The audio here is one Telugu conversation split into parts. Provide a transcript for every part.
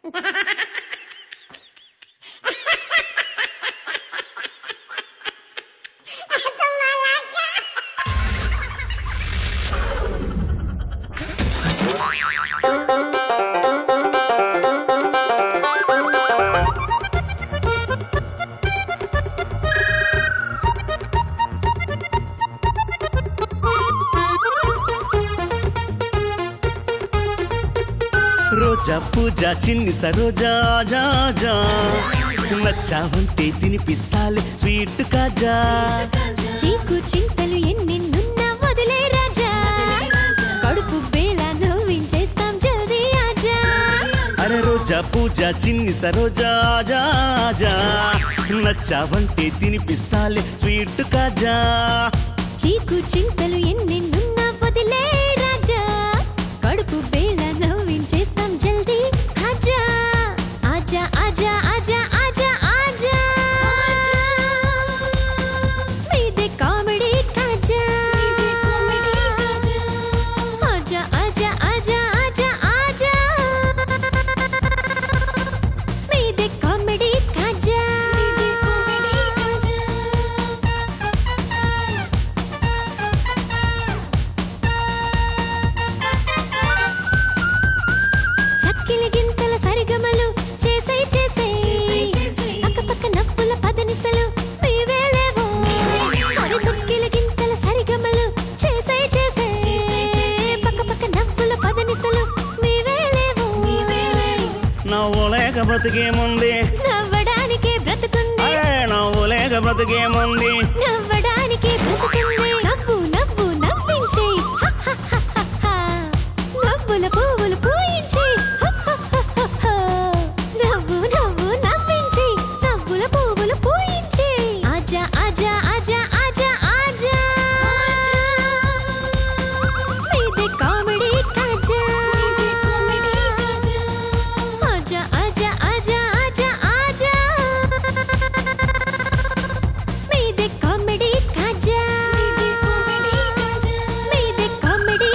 రోజా పూజ చిన్ని సరోజా జా జా నచ్చావంటే తినిపిస్తాలే స్వీట్ కాజా చీకు చింతలు ఎన్నెన్నున్నా వదిలే రాజా కడుపు బేళ నవ్వించేస్తాం జల్దీ ఆజా అరే రోజా పూజ చిన్ని సరోజా జా జా నచ్చావంటే తినిపిస్తాలే స్వీట్ కాజా చీకు చింతలు ఎన్నెన్నున్నా వదిలే రాజా కడుపు బేళ నవ్వించేస్తాం జల్దీ ఆజా ఆజా ఆజా ఆజా ఆజా ఆజా మీదే కామెడీ కాజా ఆజా ఆజా ఆజా ఆజా ఆజా మీదే కామెడీ కాజా చక్కిలి గింతల సరిగమలు చేసే చేసే పక్క పక్క నవ్వుల పదనిసలు నీవేలేవో మరి చక్కిలి గింతల సరిగమలు చేసే చేసే పక్క పక్క నవ్వుల పదనిసలు నీవేలేవో నవ్వు లేక బ్రతికేముంది నవ్వడానికే బ్రతుకుంది అరే నవ్వు లేక బ్రతికేముంది నవ్వడానికి బ్రతుకుంది నవ్వు నవ్వు నవ్వించి హ, హ, హ, హ, హ. నవ్వుల పువ్వులు పూయించి హ, హ, హ, హ, హ. నవ్వు నవ్వు నవ్వించి నవ్వుల పువ్వులు పూయించి ఆజా ఆజా ఆజా ఆజా ఆజా మీదే కామెడీ కాజా ఆజా ఆజా ఆజా ఆజా ఆజా మీదే కామెడీ కాజా మీదే కామెడీ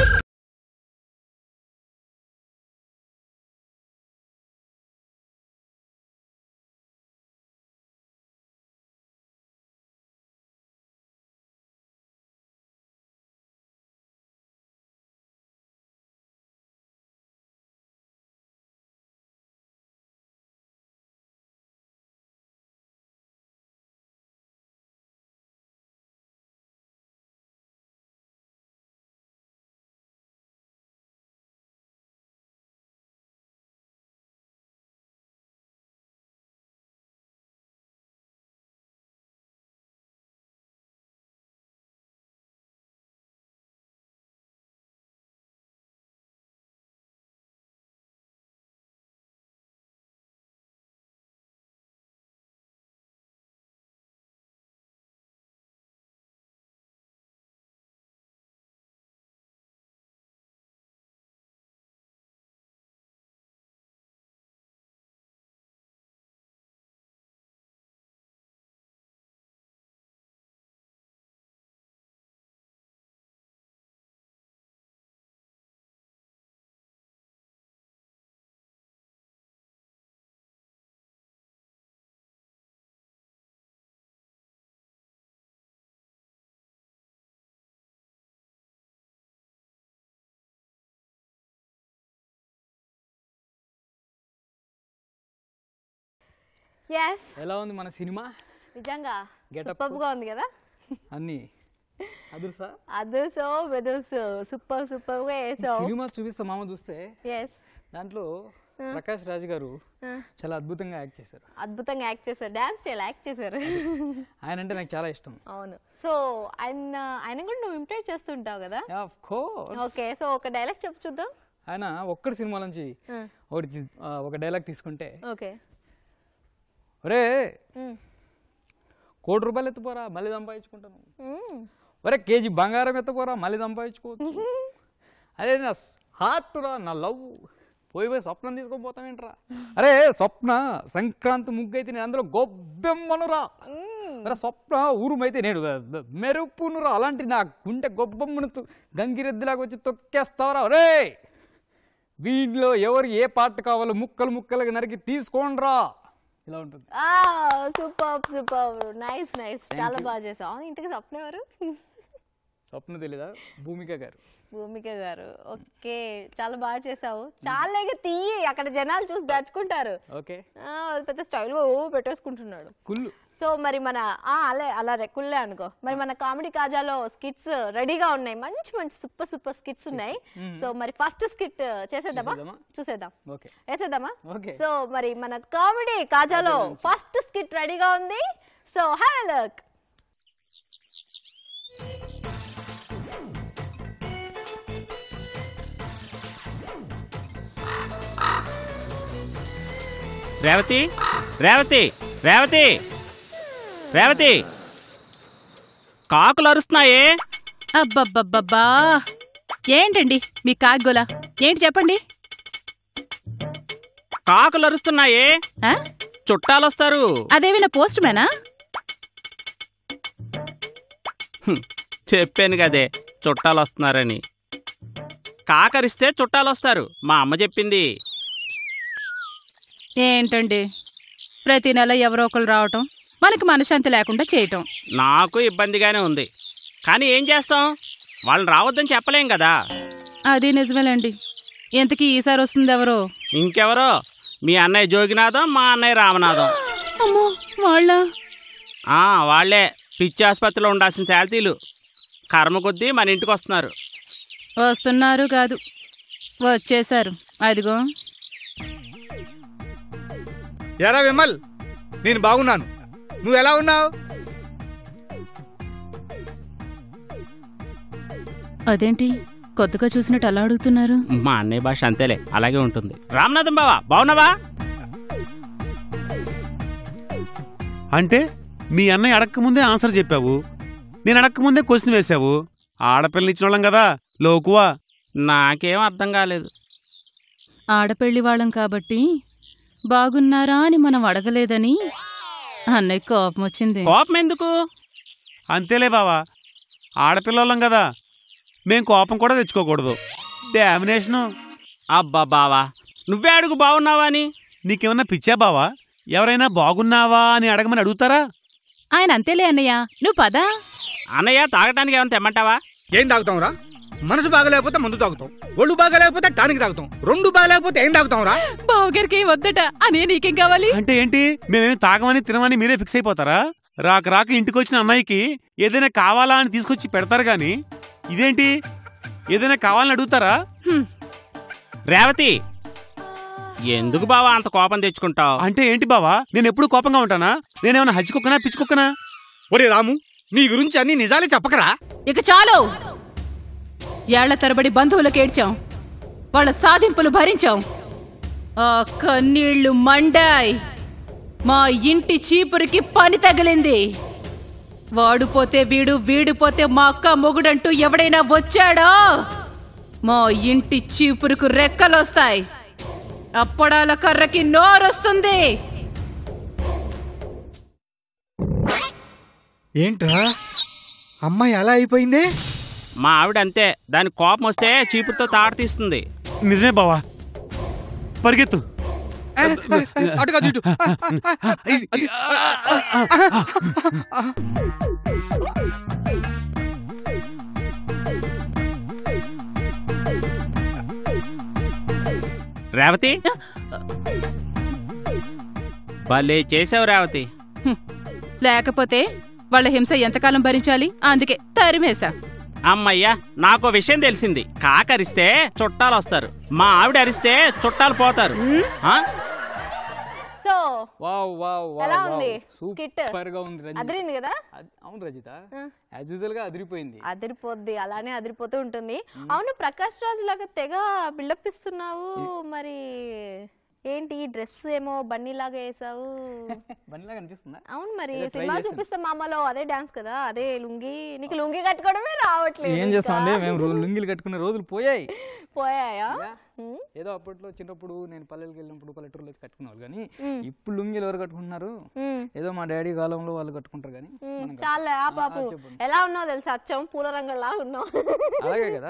ఎస్ ఎలా ఉంది మన సినిమా నిజంగా Getup. సూపర్ గా ఉంది కదా అన్ని అదుర్సా అదుర్సో బెదుర్సు సూపర్ సూపర్ గా వేసావు సినిమా చూపిస్తా మామ చూస్తే ఎస్ దాంట్లో ప్రకాష్ రాజ్ గారు చాలా అద్భుతంగా యాక్ట్ చేశారు అద్భుతంగా యాక్ట్ చేశారు డాన్స్ చేయాలి యాక్ట్ చేశారు ఆయన అంటే నాకు చాలా ఇష్టం అవును సో ఆయన ఆయన కూడా నువ్వు ఇంప్రెస్ చేస్తుంటావు కదా ఆఫ్ కోర్స్ ఓకే సో ఒక డైలాగ్ చెప్పు చూద్దాం ఆయన ఒక్కడి సినిమా నుంచి ఒకటి చి- ఆ, ఒక డైలాగ్ తీసుకుంటే ఓకే ఒరే కోటి రూపాయలు ఎత్తుపోరా మళ్ళీ సంపాదించుకుంటాను ఒరే కేజీ బంగారం ఎత్తుపోరా మళ్ళీ సంపాదించుకోవచ్చు అదే నా హార్ట్ రా నా లవ్ పోయి పోయి స్వప్నం తీసుకొని పోతామేంట్రా అరే స్వప్న సంక్రాంతి ముగ్గు అయితే నేను అందులో గొబ్బెమ్మనురా అరే స్వప్న ఊరుమైతే నేను మెరుపునురా అలాంటి నా గుండె గొబ్బెమ్మను తు- గంగిరెద్దులాగా వచ్చి తొక్కేస్తావరా రే వీటిలో ఎవరు ఏ పార్ట్ కావాలో ముక్కలు ముక్కలుగా నరికి తీసుకోండ్రా ఇలా ఉంటుంది సూపర్ సూపర్ నైస్ నైస్ చాలా బాగా చేసావు అవును, ఇంతకీ స్వప్న ఎవరు స్వప్న తెలీదా భూమిక గారు భూమిక గారు ఓకే చాలా బాగా చేసావు చాలా ఇక తీయి అక్కడ జనాలు చూసి దడుచుకుంటారు ఓకే ఆ, పెద్ద స్టైల్ పెట్టేసుకుంటున్నాడు కుళ్ళు సో మరి మన ఆ, అలే అలా రెక్కుల్లే అనుకో మరి మన కామెడీ కాజాలో స్కిట్స్ రెడీగా ఉన్నాయి మంచి మంచి సూపర్ సూపర్ స్కిట్స్ ఉన్నాయి సో మరి ఫస్ట్ స్కిట్ చేసేద్దామా చూసేద్దామా? చూసేద్దాం ఓకే వేసేద్దామా ఓకే. సో మరి మన కామెడీ కాజాలో ఫస్ట్ స్కిట్ రెడీగా ఉంది so have look Revathi Revathi Revathi Revathi కాకులు అరుస్తున్నాయే అబ్బబ్బబ్బబ్బా ఏంటండి మీ కాగ్గోల ఏంటి చెప్పండి కాకులు అరుస్తున్నాయే ఆ? చుట్టాలు వస్తారు అదేమైనా పోస్ట్ మ్యానా చెప్పాను కదే చుట్టాలు వస్తున్నారని కాకరిస్తే చుట్టాలు వస్తారు మా అమ్మ చెప్పింది ఏంటండి ప్రతి నెల ఎవరో ఒకరు రావటం మనకి మనశ్శాంతి లేకుండా చేయటం నాకు ఇబ్బందిగానే ఉంది కానీ ఏం చేస్తాం వాళ్ళని రావద్దని చెప్పలేం కదా అది నిజమేలేండి ఇంతకీ ఈసారి వస్తుంది ఎవరో ఇంకెవరో మీ అన్నయ్య జోగినాథం మా అన్నయ్య రామనాథం అమ్మో వాళ్ళ ఆ వాళ్ళే పిచ్చి ఆసుపత్రిలో ఉండాల్సిన శాలతీలు కర్మ కొద్దీ మన ఇంటికి వస్తున్నారు వస్తున్నారు కాదు వచ్చేసారు అదిగో ఎరా విమల్ నేను బాగున్నాను నువ్వు ఎలా ఉన్నావు అదేంటి కొత్తగా చూసినట్టు అలా అడుగుతున్నారు మా అన్నయ్య భాష అంతేలే అలాగే ఉంటుంది రామనాథం బావా బావున్నావా అంటే మీ అన్నయ్య అడక్కముందే ఆన్సర్ చెప్పావు నేను అడక్కముందే క్వశ్చన్ వేశావు ఆడపిల్లని ఇచ్చిన వాళ్ళం కదా లోకువా నాకేం అర్థం కాలేదు ఆడపెళ్లి వాళ్ళం కాబట్టి బాగున్నారా అని మనం అడగలేదని అన్నయ్య కోపం వచ్చింది కోపం ఎందుకు అంతేలే బావా ఆడపిల్లలం కదా మేం కోపం కూడా తెచ్చుకోకూడదు డామినేషను అబ్బా బావా నువ్వే అడుగు బాగున్నావా అని నీకేమన్నా పిచ్చా బావా ఎవరైనా బాగున్నావా అని అడగమని అడుగుతారా ఆయన అంతేలే అన్నయ్య నువ్వు పదా అన్నయ్య తాగటానికి ఏమైనా తెమ్మంటావా ఏం తాగుతాం రా మనసు బాగలేకపోతే మందు తాగుతాం ఒళ్ళు బాగలేకపోతే టానిక్ తాగుతాం రెండు బాగలేకపోతే ఏం తాగుతాం రా బావగారికి వద్దట అనే నీకేం కావాలి అంటే ఏంటి మేమేమి తాగమని తినమని మీరే ఫిక్స్ అయిపోతారా రాక రాక ఇంటికి వచ్చిన అన్నయ్యకి ఏదైనా కావాలా అని తీసుకొచ్చి పెడతారు గాని ఇదేంటి ఏదైనా కావాలని అడుగుతారా రేవతి ఎందుకు బావా అంత కోపం తెచ్చుకుంటావు అంటే ఏంటి బావా నేను ఎప్పుడు కోపంగా ఉంటానా నేనేమన్నా హజ్జికొక్కనా పిచ్చుకొక్కనా ఒరే రాము నీ గురించి అన్ని నిజాలే చెప్పకరా ఇక చాలు ఏళ్ల తరబడి బంధువులకు ఏడ్చాం వాళ్ళ సాధింపులు భరించాం ఆ కన్నీళ్లు మండాయ్ మా ఇంటి చీపురికి పని తగిలింది వాడుపోతే వీడు వీడిపోతే మా అక్క మొగుడంటూ ఎవడైనా వచ్చాడో మా ఇంటి చీపురుకు రెక్కలొస్తాయి అప్పడాల కర్రకి నోరొస్తుంది ఏంట్రా అమ్మాయి అలా అయిపోయిందే మా ఆవిడ అంతే దాని కోపం వస్తే చీపురుతో తాట తీస్తుంది నిజమే బావా పరిగెత్తు అటు కాదు ఇటు రేవతి భలే చేసావు రేవతి హ్మ్. లేకపోతే వాళ్ళ హింస ఎంతకాలం భరించాలి అందుకే తరిమేశా అమ్మయ్యా నాకు విషయం తెలిసింది కాకరిస్తే చుట్టాలు వస్తారు మా ఆవిడ అరిస్తే చుట్టాలు పోతారు ఆ? సో వావ్ వావ్ వావ్ ఎలా వావ్. ఉంది? skit? సూపర్ గా ఉంది రజిత అదిరింది కదా అద్- అవును రజిత ఆ. యాజ్ యూజువల్ గా అదిరిపోయింది అదిరిపోద్ది అలానే అదిరిపోతూ ఉంటుంది అవును ప్రకాష్ రాజు లాగా తెగ బిల్డప్ ఇస్తున్నావు మరి ఏంటి డ్రెస్ ఏమో బన్నీ లాగా వేసావు బండిలా కనిపిస్తుందా అవును మరి ఏదో try సినిమా చేశాను. చూపిస్తే మామలో అదే డాన్స్ కదా అదే లుంగి నీకు లుంగి కట్టుకోవడమే రావట్లేదు ఏం ఇంకా. చేస్తామండి మేము రో- లుంగీలు కట్టుకునే రోజులు పోయాయి పోయాయా యా. ఉమ్. ఏదో అప్పట్లో చిన్నప్పుడు నేను పల్లెలకు వెళ్ళినప్పుడు పల్లెటూరులో వచ్చి కట్టుకునేవాళ్ళు కానీ ఉమ్. ఇప్పుడు లుంగీలు ఎవరు కట్టుకుంటున్నారు ఉమ్. ఏదో మా డాడీ కాలంలో వాళ్ళు కట్టుకుంటారు కానీ ఉమ్, మనం చాలే ఆ కట్టుకోం. పాపు ఆ, చెప్పండి. ఎలా ఉన్నావు తెలుసా అచ్చం పూల రంగులా ఉన్నావు అలాగే కదా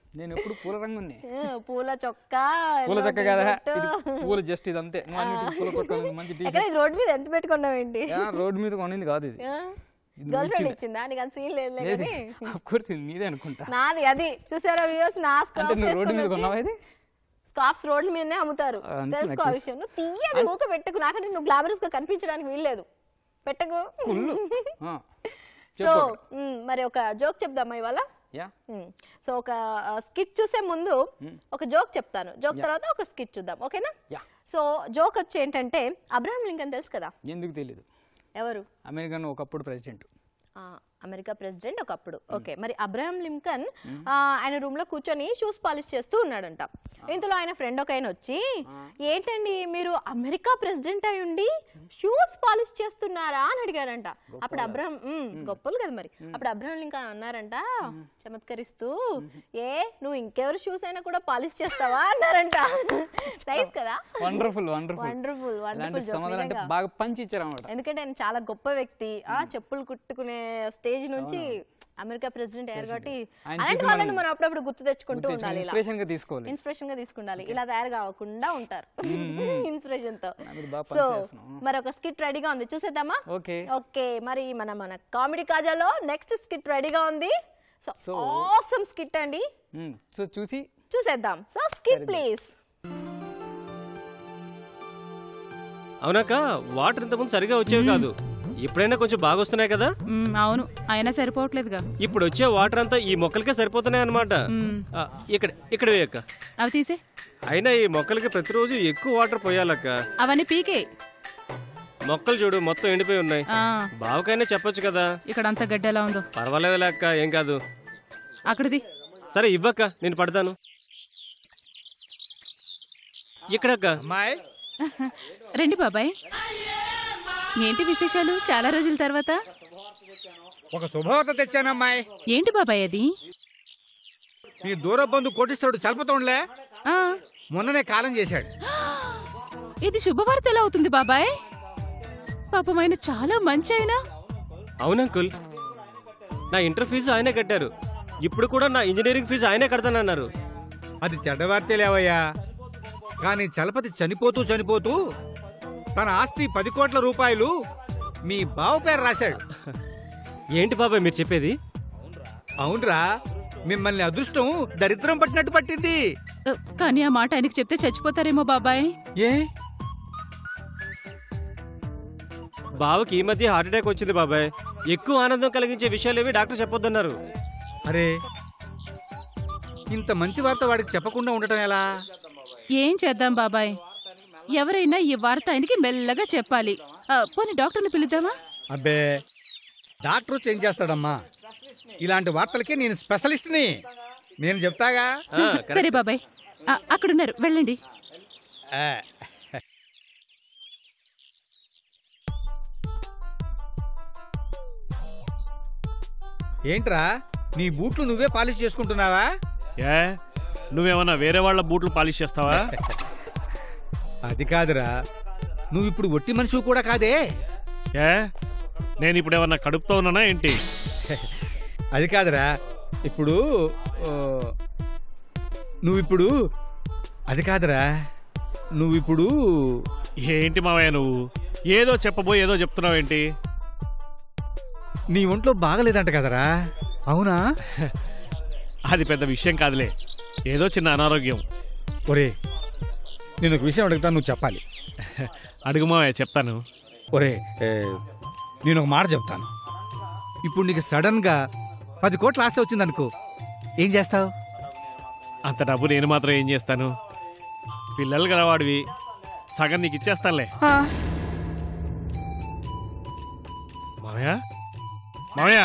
నేను ఎప్పుడు పూల రంగు ఉన్నాయి ఏ, పూల చొక్కా పూల ఎల్లో చక్క కదా టీ-షర్టు. ఇది పూల జస్ట్ ఇది అంతే నువ్వు అన్నిటికీ పూల చొక్కా ఉంది, మంచి టీ ఎక్కడ ఇది రోడ్ మీద ఎంత పెట్టుకున్నావు ఏంటి రోడ్డు మీద కొనింది కాదు ఇది ఇది గర్ల్ ఫ్రెండ్ ఇచ్చింది. ఇచ్చిందా నీకు అంత సీన్ లేదు లేదు కానీ కోర్స్ ఇది మీదే అనుకుంటా నాది అది చూసారా వ్యూస్ నా అంటే నువ్వు రోడ్డు మీద కొన్నావా ఇది స్కార్ఫ్స్ రోడ్ల మీదనే అమ్ముతారు ఆ, అంతే తెలుసుకో ఆ నాకు విషయం నువ్వు తీయని ఊక పెట్టకు నాకంటే నువ్వు గ్లామరస్ గా కనిపించడానికి వీల్లేదు పెట్టకు ఆ, సో చెప్పు మ్, మరి ఒక జోక్ చెప్దామా ఇవాళ యా మ్, సో ఒక స్కిట్ చూసే ముందు ఒక జోక్ చెప్తాను జోక్ తర్వాత ఒక స్కిట్ చూద్దాం ఓకేనా యా సో జోక్ వచ్చి ఏంటంటే అబ్రహం లింకన్ తెలుసు కదా ఎందుకు తెలియదు ఎవరు అమెరికన్ ఒకప్పుడు ప్రెసిడెంట్ ఆ, అమెరికా ప్రెసిడెంట్ ఒకప్పుడు ఓకే మరి అబ్రహం లింకన్ ఆ, ఆయన రూమ్ లో కూర్చొని షూస్ పాలిష్ చేస్తూ ఉన్నాడంట ఇంతలో ఆయన ఫ్రెండ్ ఒక ఆయన వచ్చి ఏంటండి మీరు అమెరికా ప్రెసిడెంట్ అయి ఉండి షూస్ పాలిష్ చేస్తున్నారా అని అడిగాడంట అప్పుడు అబ్రహం "మ్, గొప్పలు కదా మరి అప్పుడు అబ్రహం లింకన్ అన్నారంట చమత్కరిస్తూ ఏ నువ్వు ఇంకెవరు షూస్ అయినా కూడా పాలిష్ చేస్తావా అన్నారంట నైస్ కదా వండర్ఫుల్ వండర్ఫుల్ వండర్ఫుల్ అలాంటి వండర్ఫుల్ సమాధానం అంటే బాగా పంచి ఇచ్చారన్నమాట ఎందుకంటే ఆయన చాలా గొప్ప వ్యక్తి ఆ చెప్పులు కుట్టుకునే స్టేజ్ నుంచి అమెరికా ప్రెసిడెంట్ అయ్యారు కాబట్టి ఆయన అలాంటి చూసి వాళ్ళని మనం మనం అప్పుడప్పుడు గుర్తు తెచ్చుకుంటూ ఉండాలి ఇలా ఇన్స్పిరేషన్ గా తీసుకోవాలి ఇన్స్పిరేషన్ గా తీసుకుండాలి ఇలా తయారు కాకుండా ఉంటారు ఇన్స్పిరేషన్ తో నా మీద బాగా సో పనిచేస్తున్నావు. మరి ఒక స్కిట్ రెడీగా ఉంది చూసేద్దామా ఓకే ఓకే మరి మన మన కామెడీ కాజాలో నెక్స్ట్ స్కిట్ రెడీగా ఉంది సో So- ఆసమ్ స్కిట్ అండి సో చూసి చూసేద్దాం సో స్కిట్ ప్లీజ్ అవునాక వాటర్ ఇంతకుముందు సరిగా వచ్చేవి కాదు ఇప్పుడైనా కొంచెం బాగా వస్తున్నాయి కదా మ్, అవును అయినా సరిపోవట్లేదుగా ఇప్పుడు వచ్చే వాటర్ అంతా ఈ మొక్కలకే సరిపోతున్నాయి అనమాట మ్, ఇక్కడ ఇక్కడ వేయక్క అవి తీసే అయినా ఈ మొక్కలకి ప్రతిరోజు ఎక్కువ వాటర్ పోయాలక్క అవన్నీ పీకే మొక్కలు చూడు మొత్తం ఎండిపోయి ఉన్నాయి ఆ, బావకైనా చెప్పొచ్చు కదా ఇక్కడ అంత గడ్డి ఎలా ఉందో పర్వాలేదు అక్క ఏం కాదు అక్కడిది సరే ఇవ్వక్క నేను పడతాను ఇక్కడక్క అమ్మాయి రండి బాబాయ్ ఏంటి విశేషాలు చాలా రోజుల తర్వాత ఒక శుభవార్త తెచ్చానమ్మాయి ఏంటి బాబాయ్ అది నీ దూర బంధు కోటిస్తాడు చల్పతోండ్లే ఆ, మొన్ననే కాలం చేశాడు ఇది శుభవార్త ఎలా అవుతుంది బాబాయ్ పాపం ఆయన చాలా మంచి ఆయన అవునంకుల్ నా ఇంటర్ ఫీజు ఆయనే కట్టారు ఇప్పుడు కూడా నా ఇంజనీరింగ్ ఫీజు ఆయనే కడతానన్నారు అది చెడ్డవార్తే లేవయ్యా కానీ చలపతి చనిపోతూ చనిపోతూ తన ఆస్తి పది కోట్ల రూపాయలు మీ బావ పేరు రాశాడు ఏంటి బాబాయ్ మీరు చెప్పేది అవునరా మిమ్మల్ని అదృష్టం దరిద్రం పట్టినట్టు పట్టింది ఆ, కానీ ఆ మాట ఆయనకి చెప్తే చచ్చిపోతారేమో బాబాయ్ ఏ బావకి ఈ మధ్య హార్ట్ అటాక్ వచ్చింది బాబాయ్ ఎక్కువ ఆనందం కలిగించే విషయాలేవి డాక్టర్ చెప్పొద్దన్నారు అరే ఇంత మంచి వార్త వాడికి చెప్పకుండా ఉండటం ఎలా ఏం చేద్దాం బాబాయ్ ఎవరైనా ఈ వార్త ఆయనకి మెల్లగా చెప్పాలి ఆ, పోనీ డాక్టర్ని పిలుద్దామా అబ్బే డాక్టర్ వచ్చి ఏం చేస్తాడమ్మా ఇలాంటి వార్తలకి నేను స్పెషలిస్ట్ని నేను చెప్తాగా ఆ, కరెక్ట్. సరే బాబాయ్ ఆ, అక్కడున్నారు వెళ్ళండి ఆ. ఏంట్రా నీ బూట్లు నువ్వే పాలిష్ చేసుకుంటున్నావా ఏ నువ్వేమన్నా వేరే వాళ్ళ బూట్లు పాలిష్ చేస్తావా అది కాదురా నువ్వు ఇప్పుడు ఒట్టి మనిషివి కూడా కాదే ఏ నేను ఇప్పుడు ఏమన్నా కడుపుతో ఉన్నానా ఏంటి అది కాదురా ఇప్పుడు ఓ, నువ్విప్పుడు అది కాదురా నువ్విప్పుడు ఏంటి మావయ్య నువ్వు ఏదో చెప్పబోయి ఏదో చెప్తున్నావు ఏంటి నీ ఒంట్లో బాగలేదంట కదరా అవునా అది పెద్ద విషయం కాదులే ఏదో చిన్న అనారోగ్యం ఒరే నేను ఒక విషయం అడుగుతాను నువ్వు చెప్పాలి అడుగు మావయ్య చెప్తాను ఒరే ఏ, నేను ఒక మాట చెప్తాను ఇప్పుడు నీకు సడన్ గా పది కోట్ల ఆస్తి వచ్చిందనుకో ఏం చేస్తావు అంత డబ్బు నేను మాత్రం ఏం చేస్తాను పిల్లలు గలవాడివి సగం నీకు ఇచ్చేస్తానులే మావయ్య మావయ్య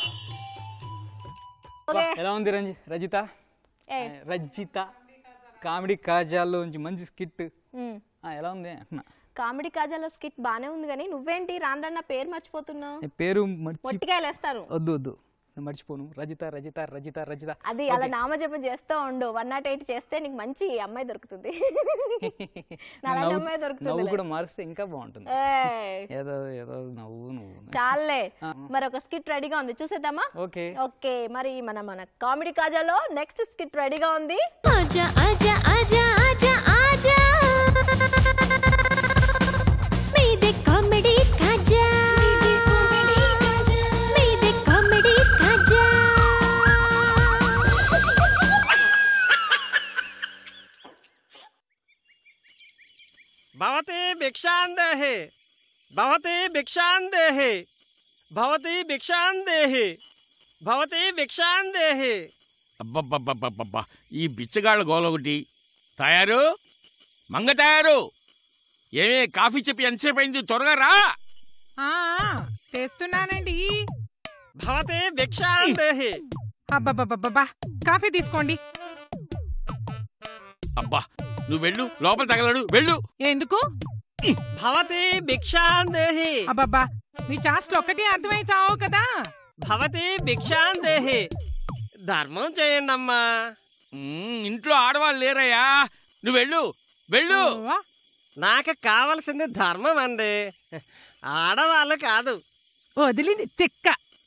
ఓకే ఎలా ఉంది రంజి రజిత ఏ రజిత కామెడీ కాజాల్లో నుంచి మంచి స్కిట్ మ్. ఎలా ఉంది అంటున్నా కామెడీ కాజాలో స్కిట్ బానే ఉంది కానీ నువ్వేంటి రాను రాను నా పేరు మర్చిపోతున్నావు ఏ పేరు మర్చి మొట్టికాయలు వేస్తారు వద్దు వద్దు నేను మర్చిపోను రజిత రజిత రజిత రజిత అది అలా నామజపం చేస్తూ ఉండు వన్ నాట్ ఎయిట్ చేస్తే నీకు మంచి అమ్మాయి దొరుకుతుంది నాలాంటి నవ్వు- అమ్మాయి దొరుకుతుంది నవ్వు కూడా మారిస్తే ఇంకా బాగుంటుంది ఏయ్, ఏదో ఏదో నవ్వు నువ్వు చాలే మరి ఒక స్కిట్ రెడీగా ఉంది చూసేద్దామా ఓకే ఓకే మరి మన మన కామెడీ కాజాలో నెక్స్ట్ స్కిట్ రెడీగా ఉంది आजा आजा आजा आजा आजा मेरे कॉमेडी काजा मेरे कॉमेडी काजा భవతి భిక్షాందేహి భవతి భిక్షాందేహి భవతి భిక్షాందేహి భవతి భిక్షాందేహి అబ్బబ్బబ్బబ్బబ్బా ఈ బిచ్చగాళ్ళ గోల ఒకటి తయారు మంగ తయారు ఏమే కాఫీ చెప్పి ఎంతసేపు అయింది త్వరగా రా ఆ, తెస్తున్నానండి భవతి భిక్షాందేహి అబ్బబ్బబ్బబ్బా కాఫీ తీసుకోండి అబ్బా నువ్వు వెళ్ళు లోపల తగలడు వెళ్ళు ఎందుకు భవతి భిక్షాందేహి అబ్బబ్బా మీ చాస్ట్లు ఒక్కటి అర్థమై చావు కదా భవతి భిక్షాందేహి ధర్మం చేయండి అమ్మా ఉమ్, ఇంట్లో ఆడవాళ్ళు లేరయ్యా నువ్వు వెళ్ళు వెళ్ళు ఓ, నాకు కావలసింది ధర్మం అండి ఆడవాళ్ళు కాదు వదిలింది తిక్క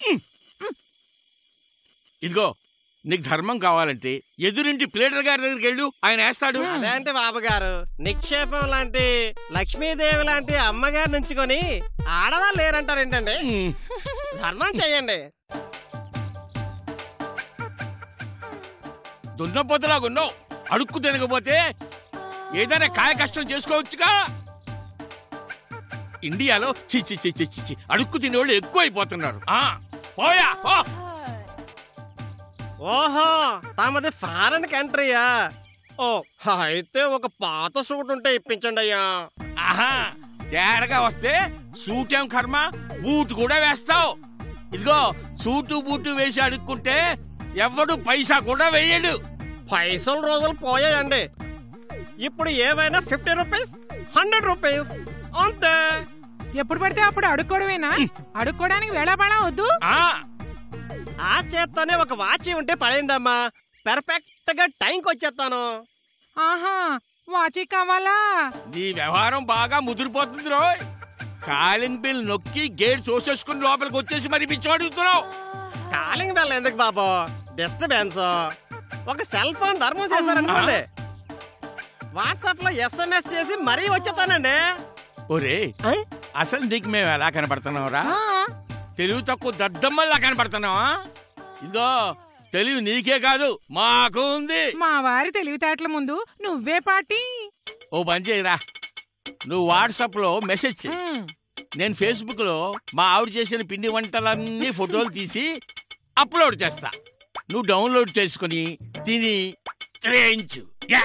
ఇదిగో నీకు ధర్మం కావాలంటే ఎదురింటి ప్లేటర్ గారి దగ్గరికి వెళ్ళు ఆయన వేస్తాడు అదేంటి బాబు గారు నిక్షేపం లాంటి లక్ష్మీదేవి లాంటి అమ్మగారు నుంచుకొని ఆడవాళ్ళు లేరంటారు ఏంటండి ఉమ్, ధర్మం చేయండి దున్నపోతులాగున్నావు అడుక్కు తినకపోతే ఏదైనా కాయ కష్టం చేసుకోవచ్చుగా ఇండియాలో చి చి చి చి చి, చి అడుక్కు తినేవాళ్ళు ఎక్కువైపోతున్నారు ఆ పోయా పో. ఓహో తమది ఫారెన్ కంట్రీయా ఓ అయితే ఒక పాత సూట్ ఉంటే ఇప్పించండి అయ్యా ఆహా తేరగా వస్తే సూట్ ఏం కర్మ బూట్ కూడా వేస్తావు ఇదిగో సూటు బూటు వేసి అడుక్కుంటే ఎవడు పైసా కూడా వేయడు పైసలు రోజులు పోయాయండి ఇప్పుడు ఏమైనా ఫిఫ్టీ రూపీస్ హండ్రెడ్ రూపీస్ అంతే ఎప్పుడు పడితే అప్పుడు అడుక్కోవడమేనా అడుక్కోవడానికి వేళాపడా వద్దు ఆ ఆ చేత్తోనే ఒక వాచి ఉంటే పడేయండి అమ్మా పెర్ఫెక్ట్ గా టైంకి వచ్చేస్తాను ఆహా వాచి కావాలా నీ వ్యవహారం బాగా ముదిరిపోతుంది రోయ్ కాలింగ్ బిల్ నొక్కి గేట్ తోసేసుకుని లోపలికి వచ్చేసి మరి పిచ్చి అడుగుతున్నావు కాలింగ్ బెల్ ఎందుకు బాబు డిస్టర్బెన్స్ ఒక సెల్ ఫోన్ ధర్మం చేశారనుకోండి వాట్సాప్ లో ఎస్ఎంఎస్ చేసి మరీ వచ్చేస్తానండి ఒరే అసలు నీకు మేము ఎలా కనపడుతున్నావురా ఆ, తెలివి తక్కువ దద్దమ్మల్లా కనపడుతున్నావా ఇదిగో తెలివి నీకే కాదు మాకు ఉంది మా వారి తెలివితేటల ముందు నువ్వే పాటి ఓ పని చేయరా నువ్వు వాట్సాప్ లో మెసేజ్ చెయ్యి ఉమ్, నేను ఫేస్బుక్ లో మా ఆవిడ చేసిన పిండి వంటలన్నీ ఫోటోలు తీసి అప్లోడ్ చేస్తా నువ్వు డౌన్లోడ్ చేసుకుని తిని త్రేయించు యా!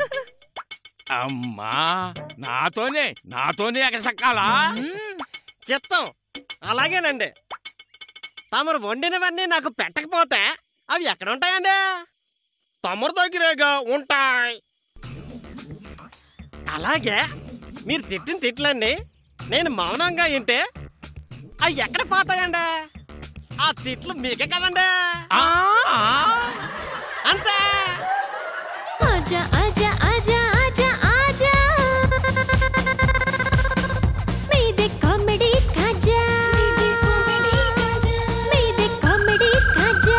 అమ్మా నాతోనే నాతోనే ఎగసక్కాలా ఉమ్. చిత్తం అలాగేనండి తమరు వండినవన్నీ నాకు పెట్టకపోతే అవి ఎక్కడ ఉంటాయండి తమరు దగ్గరేగా ఉంటాయి అలాగే మీరు తిట్టిన తిట్లండి నేను మౌనంగా వింటే అవి ఎక్కడ పోతాయండి ఆ తిట్లు మీకే కదండి ఆ, ఆ. అంతే आजा आजा आजा आजा आजा मेरे कॉमेडी काजा मेरे कॉमेडी काजा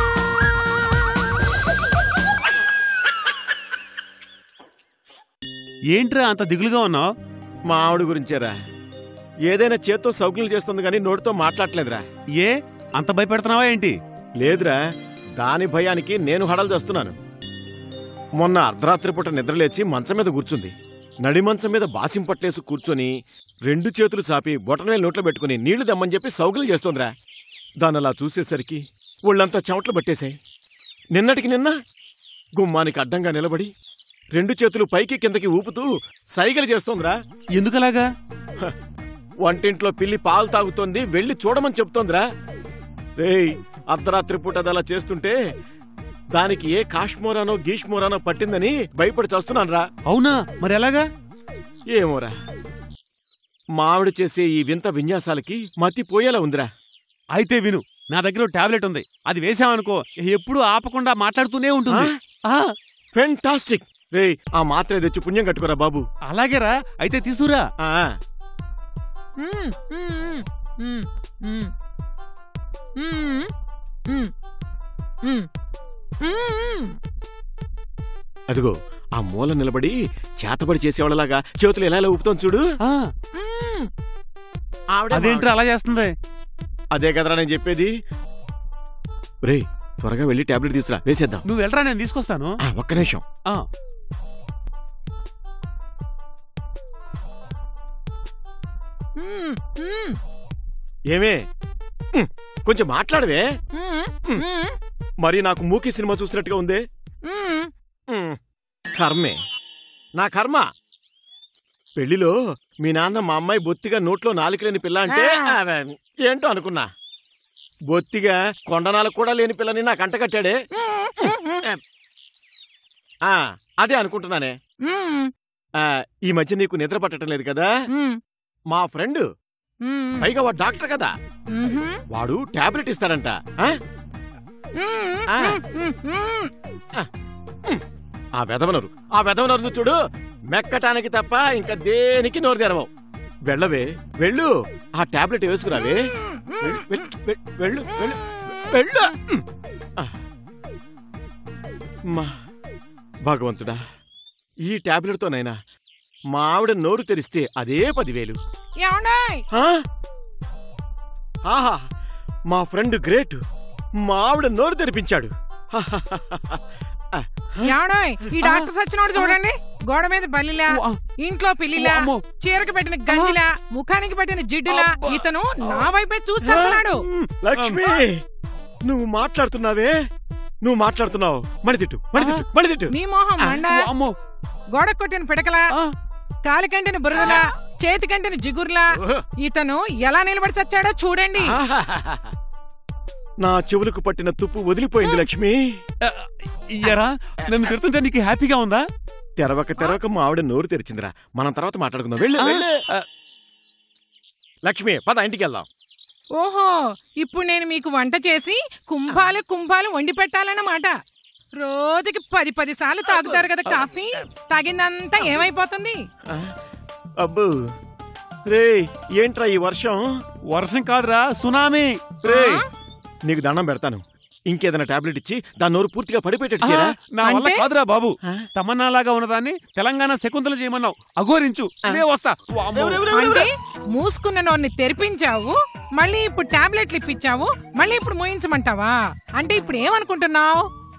ఏంట్రా అంత దిగులుగా ఉన్నావు మా ఆవిడ గురించేరా ఏదైనా చేత్తో సౌకులు చేస్తుంది కానీ నోటితో మాట్లాడలేదురా ఏ అంత భయపెడుతున్నావా ఏంటి లేదురా దాని భయానికి నేను హడలు చేస్తున్నాను మొన్న అర్ధరాత్రి పూట నిద్రలేచి మంచం మీద కూర్చుంది నడి మంచం మీద బాసిం పట్టేసి కూర్చొని రెండు చేతులు చాపి బొటనవేలు నోట్లో పెట్టుకుని నీళ్లు దమ్మని చెప్పి సౌకులు చేస్తోందిరా దాని అలా చూసేసరికి ఒళ్ళంతా చెమటలు పట్టేశాయి నిన్నటికి నిన్న గుమ్మానికి అడ్డంగా నిలబడి రెండు చేతులు పైకి కిందకి ఊపుతూ సైగలు చేస్తోందిరా ఎందుకలాగా వంటింట్లో పిల్లి పాలు తాగుతోంది వెళ్ళి చూడమని చెప్తోందిరా రేయ్ అర్ధరాత్రి పూట అది అలా చేస్తుంటే దానికి ఏ కాశ్మోరానో గీష్మోరానో పట్టిందని భయపడి చస్తున్నానురా అవునా మరి ఎలాగా ఏమోరా మావిడ చేసే ఈ వింత విన్యాసాలకి మతి పోయేలా ఉందిరా అయితే విను నా దగ్గర టాబ్లెట్ ఉంది అది వేసామనుకో ఎప్పుడు ఆపకుండా మాట్లాడుతూనే ఉంటుంది ఆ, ఫెంటాస్టిక్ రే ఆ మాత్ర తెచ్చి పుణ్యం కట్టుకోరా బాబు అలాగేరా అయితే తీసుకురా ఆ, మ్మ్, మ్మ్, మ్మ్, మ్మ్, మ్మ్, మ్మ్, మ్మ్, మ్మ్. అదిగో ఆ మూల నిలబడి చేతబడి చేసేవాళ్ళలాగా చేతులు ఎలా ఎలా ఊపుతాం చూడు ఆ, ఆవిడే అదేంట్రా అలా చేస్తుంది అదే కదరా నేను చెప్పేది రే త్వరగా వెళ్ళి టాబ్లెట్ తీసురా వేసేద్దాం నువ్వు వెళ్ళరా నేను తీసుకొస్తాను ఆ, ఒక్క నిమిషం ఆ, మ్మ్, మ్మ్, ఏమే ఉమ్, కొంచెం మాట్లాడవే మ్మ్, మ్మ్, మరి నాకు మూకీ సినిమా చూసినట్టుగా ఉందే మ్మ్. ఉమ్, కర్మే నా కర్మ పెళ్లిలో మీ నాన్న మా అమ్మాయి బొత్తిగా నోట్లో నాలుకలేని పిల్ల అంటే ఆ. ఆ, ఏంటో అనుకున్నా బొత్తిగా కొండనాలకు కూడా లేని పిల్లని నాకు అంటకట్టాడే ఆ, అదే అనుకుంటున్నానే మ్మ్, ఆ, ఈ మధ్య నీకు నిద్ర పట్టడం లేదు కదా మ్మ్, మా ఫ్రెండ్ మ్మ్, పైగా వాడు డాక్టర్ కదా మ్మ్, వాడు టాబ్లెట్ ఇస్తాడంట ఆ? మ్మ్, ఆ. మ్మ్, మ్మ్. ఆ వెధవనరు ఆ వెధవనరు చూడు మెక్కటానికి తప్ప ఇంకా దేనికి నోరు తెరవవు వెళ్ళవే వెళ్ళు ఆ టాబ్లెట్ వేసుకురావే వెళ్ళు, వెళ్ళు, వెళ్ళు, వెళ్ళు వెళ్ళు వెళ్ళు ఆ. మా భగవంతుడా ఈ టాబ్లెట్తోనైనా మా ఆవిడ నోరు తెరిస్తే అదే పదివేలు ఏమండోయ్ ఆ? ఆహా మా ఫ్రెండ్ గ్రేట్ మా ఆవిడ నోరు తెరిపించాడు ఏమండోయ్ ఈ డాక్టర్ సచ్చినోడు చూడండి గోడ మీద బల్లిలా ఓ, ఆ. ఇంట్లో పిల్లిలా ఓ, అమ్మో. చీరకు పెట్టిన గంజిలా ముఖానికి పెట్టిన జిడ్డులా ఇతను నా వైపే చూస్తున్నాడు లక్ష్మి నువ్వు మాట్లాడుతున్నావే నువ్వు మాట్లాడుతున్నావు మడి తిట్టు మడి తిట్టు మడి తిట్టు మీ మొహం మండ ఓ, అమ్మో గోడ కొట్టిన పిడకలా ఆ. కాలి కంటిన బురదలా చేతి కంటిన జిగుర్లా ఇతను ఎలా నిలబడి చచ్చాడో చూడండి ఆహాహాహా. నా చెవులకు పట్టిన తుప్పు వదిలిపోయింది లక్ష్మి ఇయ్యరా నన్ను తిడుతుంటే నీకు హ్యాపీగా ఉందా తెరవక తెరవక మా ఆవిడ నోరు తెరిచిందిరా మనం తర్వాత మాట్లాడుకుందాం వెళ్ళు ఆ. వెళ్ళు లక్ష్మి పద ఇంటికి వెళ్దాం ఓహో ఇప్పుడు నేను మీకు వంట చేసి కుంభాలు కుంభాలు వండి పెట్టాలన్నమాట రోజుకి పది పది సార్లు తాగుతారు కదా కాఫీ తాగిందంతా ఏమైపోతుంది ఆ, అబ్బో రే ఏంట్రా ఈ వర్షం వర్షం కాదురా సునామీ రే ఆ? నీకు దండం పెడతాను ఇంకేదైనా టాబ్లెట్ ఇచ్చి దాని నోరు పూర్తిగా పడిపోయేటట్టు ఆ, చేయరా నా వల్ల అంటే? కాదురా బాబు ఆ? తమన్నాలాగా ఉన్నదాన్ని తెలంగాణ శకుంతల చేయమన్నావు అఘోరించు నే వస్తా వామ్మో. ఎవరు, ఎవరు, ఎవరు? అంటే మూసుకున్న నోర్ని తెరిపించావు మళ్ళీ ఇప్పుడు టాబ్లెట్లు ఇప్పించావు మళ్ళీ ఇప్పుడు మోయించమంటావా అంటే ఇప్పుడు ఏమనుకుంటున్నావు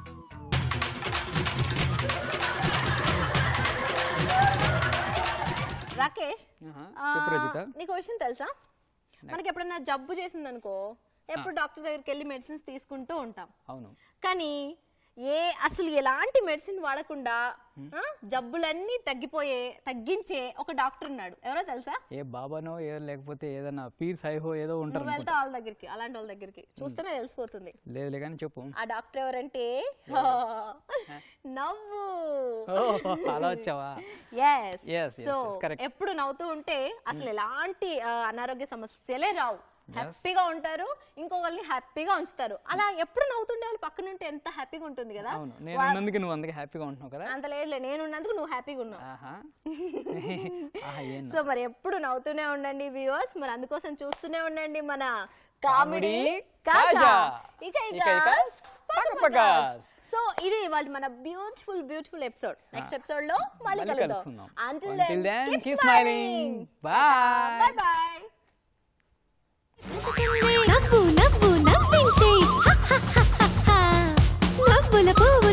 రాకేష్ ఆ, చెప్పు రజిత నీకు ఓ విషయం తెలుసా మనకి ఎప్పుడైనా జబ్బు చేసింది అనుకో ఎప్పుడు డాక్టర్ దగ్గరికి వెళ్ళి మెడిసిన్స్ తీసుకుంటూ ఉంటాం అవును కానీ ఏ అసలు ఎలాంటి మెడిసిన్ వాడకుండా ఆ, జబ్బులన్నీ తగ్గిపోయే తగ్గించే ఒక డాక్టర్ ఉన్నాడు ఎవరో తెలుసా ఏ బాబానో ఏ లేకపోతే ఏదైనా పీర్ సైహో ఏదో ఉంటారు నువ్వు వెళ్తావు వాళ్ళ దగ్గరికి అలాంటి వాళ్ళ దగ్గరికి చూస్తేనే తెలిసిపోతుంది లేదు కానీ చెప్పు ఆ డాక్టర్ ఎవరంటే నవ్వు ఓ, అలా వచ్చావా yes Yes, yes, so yes, correct. ఎప్పుడు నవ్వుతూ ఉంటే అసలు ఎలాంటి ఆ, అనారోగ్య సమస్యలే రావు హ్యాపీగా ఉంటారు ఇంకొకరిని హ్యాపీగా ఉంచుతారు అలా ఎప్పుడు నవ్వుతుండే వాళ్ళు పక్కన ఉంటే ఎంత హ్యాపీగా ఉంటుంది కదా అవును నేను వా- ఉన్నందుకు నువ్వు అందుకే హ్యాపీగా ఉంటున్నావు కదా అంత లేదులే నేను ఉన్నందుకు నువ్వు హ్యాపీగా ఉన్నావు ఆహా ఆహా, ఏం సో మరి ఎప్పుడు నవ్వుతూనే ఉండండి వ్యూవర్స్ మరి అందుకోసం చూస్తూనే ఉండండి మన కామెడీ కాజా కాజా. ఇక ఇక ఇక ఇక పగపగాస్. సో ఇది ఇవాళ మన beautiful beautiful episode next episode లో మళ్ళీ మళ్ళీ కలుద్దాం కలుసుకుందాం. Until Until then, then, keep keep smiling. smiling. Bye. Bye bye. నవ్వు నవ్వు నవ్వించే హ హ హ హ హ. నవ్వుల పువ్వు